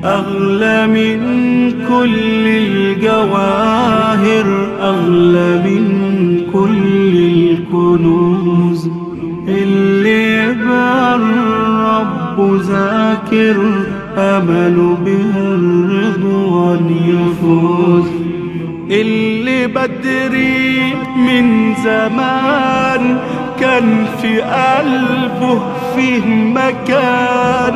أغلى من كل الجواهر أغلى من كل الكنوز اللي يبقى الرب ذاكر أمل بها الرضوان يفوز اللي بدري من زمان كان في قلبه فيه مكان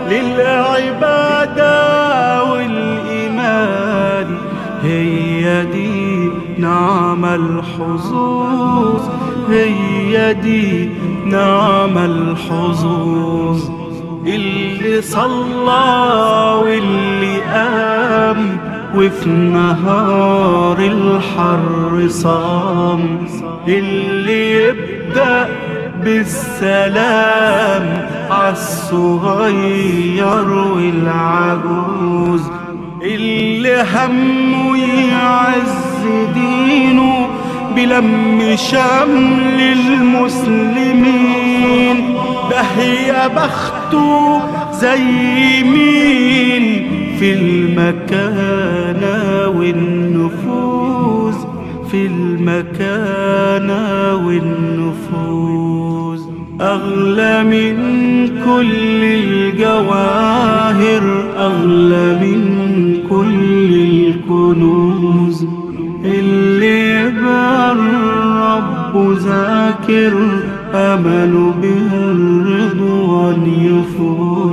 للعبادة والإيمان هي دي نعم الحظوظ هي دي نعم الحظوظ اللي صلى واللي قام وفي نهار الحر صام اللي يبدأ بالسلام عالصغير والعجوز اللي همه يعز دينه بلم شمل المسلمين ده هي بخته زي مين في المكانة والنفوذ في المكانة والنفوذ أغلى من كل الجواهر أغلى من كل الكنوز اللي يبقى الرب ذاكر أمل بها الرضوان يفوز